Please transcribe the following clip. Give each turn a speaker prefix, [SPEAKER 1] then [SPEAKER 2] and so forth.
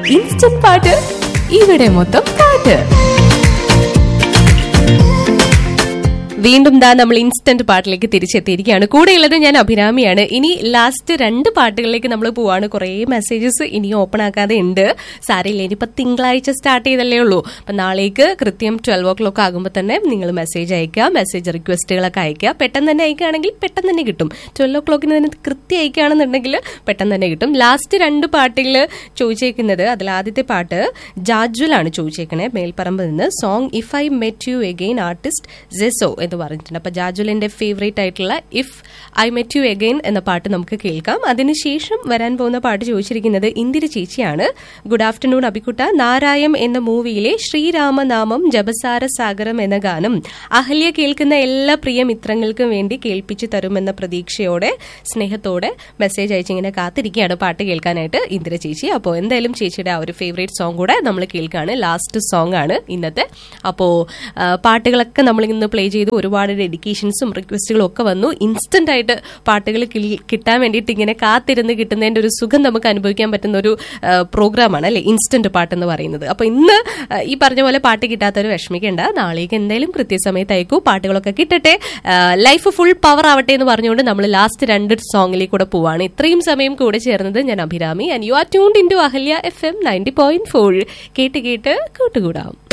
[SPEAKER 1] instant പാട്ട് ഇവിടെ മൊത്തം പാട്ട് വീണ്ടും ദാ നമ്മൾ ഇൻസ്റ്റന്റ് പാട്ടിലേക്ക് തിരിച്ചെത്തിയിരിക്കുകയാണ് കൂടെയുള്ളത് ഞാൻ അഭിരാമിയാണ് ഇനി ലാസ്റ്റ് രണ്ട് പാട്ടുകളിലേക്ക് നമ്മൾ പോവാണ് കുറേ മെസ്സേജസ് ഇനി ഓപ്പൺ ആക്കാതെ ഉണ്ട് സാരയില്ല ഇനിയിപ്പോ തിങ്കളാഴ്ച സ്റ്റാർട്ട് ചെയ്തല്ലേ ഉള്ളൂ അപ്പൊ നാളേക്ക് കൃത്യം ട്വൽവ് ഓ ക്ലോക്ക് ആകുമ്പോൾ തന്നെ നിങ്ങൾ മെസ്സേജ് അയക്കുക മെസ്സേജ് റിക്വസ്റ്റുകളൊക്കെ അയക്കുക പെട്ടെന്ന് തന്നെ അയക്കുകയാണെങ്കിൽ പെട്ടെന്ന് തന്നെ കിട്ടും ട്വൽവ് ഓ ക്ലോക്കിന് തന്നെ കൃത്യം അയക്കുകയാണെന്നുണ്ടെങ്കിൽ പെട്ടെന്ന് തന്നെ കിട്ടും ലാസ്റ്റ് രണ്ട് പാട്ടുകൾ ചോദിച്ചേക്കുന്നത് അതിൽ ആദ്യത്തെ പാട്ട് ജാജ്വലാണ് ചോദിച്ചേക്കണേ മേൽപ്പറമ്പ് നിന്ന് song if I met you again artist ജെസോ എന്ന് പറഞ്ഞിട്ടുണ്ട് അപ്പൊ ജാജുലിന്റെ ഫേവറേറ്റ് ആയിട്ടുള്ള if I met you again എന്ന പാട്ട് നമുക്ക് കേൾക്കാം അതിനുശേഷം വരാൻ പോകുന്ന പാട്ട് ചോദിച്ചിരിക്കുന്നത് ഇന്ദിര ചേച്ചിയാണ് ഗുഡ് ആഫ്റ്റർനൂൺ അബിക്കുട്ട നാരായം എന്ന മൂവിയിലെ ശ്രീരാമനാമം ജപസാര സാഗരം എന്ന ഗാനം അഹല്യ കേൾക്കുന്ന എല്ലാ പ്രിയ മിത്രങ്ങൾക്കും വേണ്ടി കേൾപ്പിച്ചു തരുമെന്ന പ്രതീക്ഷയോടെ സ്നേഹത്തോടെ മെസ്സേജ് അയച്ചിങ്ങനെ കാത്തിരിക്കുകയാണ് പാട്ട് കേൾക്കാനായിട്ട് ഇന്ദിര ചേച്ചി അപ്പോൾ എന്തായാലും ചേച്ചിയുടെ ആ ഒരു ഫേവറേറ്റ് സോങ് കൂടെ നമ്മൾ കേൾക്കുകയാണ് ലാസ്റ്റ് സോങ് ആണ് ഇന്നത്തെ അപ്പോൾ പാട്ടുകളൊക്കെ നമ്മൾ ഇന്ന് പ്ലേ ചെയ്തു ഒരുപാട് ഡെഡിക്കേഷൻസും റിക്വസ്റ്റുകളും ഒക്കെ വന്നു ഇൻസ്റ്റന്റ് ആയിട്ട് പാട്ടുകൾ കിളി- കിട്ടാൻ വേണ്ടിയിട്ട് ഇങ്ങനെ കാത്തിരുന്ന് കിട്ടുന്നതിന്റെ ഒരു സുഖം നമുക്ക് അനുഭവിക്കാൻ പറ്റുന്ന ഒരു പ്രോഗ്രാമാണ് അല്ലെ ഇൻസ്റ്റന്റ് പാട്ട് എന്ന് പറയുന്നത് അപ്പൊ ഇന്ന് ആ, ഈ പറഞ്ഞ പോലെ പാട്ട് കിട്ടാത്തവർ വിഷമിക്കേണ്ട നാളേക്ക് എന്തായാലും കൃത്യസമയത്ത് അയക്കൂ പാട്ടുകളൊക്കെ കിട്ടട്ടെ ലൈഫ് ഫുൾ പവർ ആവട്ടെ എന്ന് പറഞ്ഞുകൊണ്ട് നമ്മൾ ലാസ്റ്റ് രണ്ട് സോങ്ങിലേക്ക് കൂടെ പോവാണ് ഇത്രയും സമയം കൂടെ ചേർന്നത് ഞാൻ Abhirami and you are tuned in to Ahalya F M ninety point four കേട്ട് കേട്ട് കൂട്ടുകൂടാം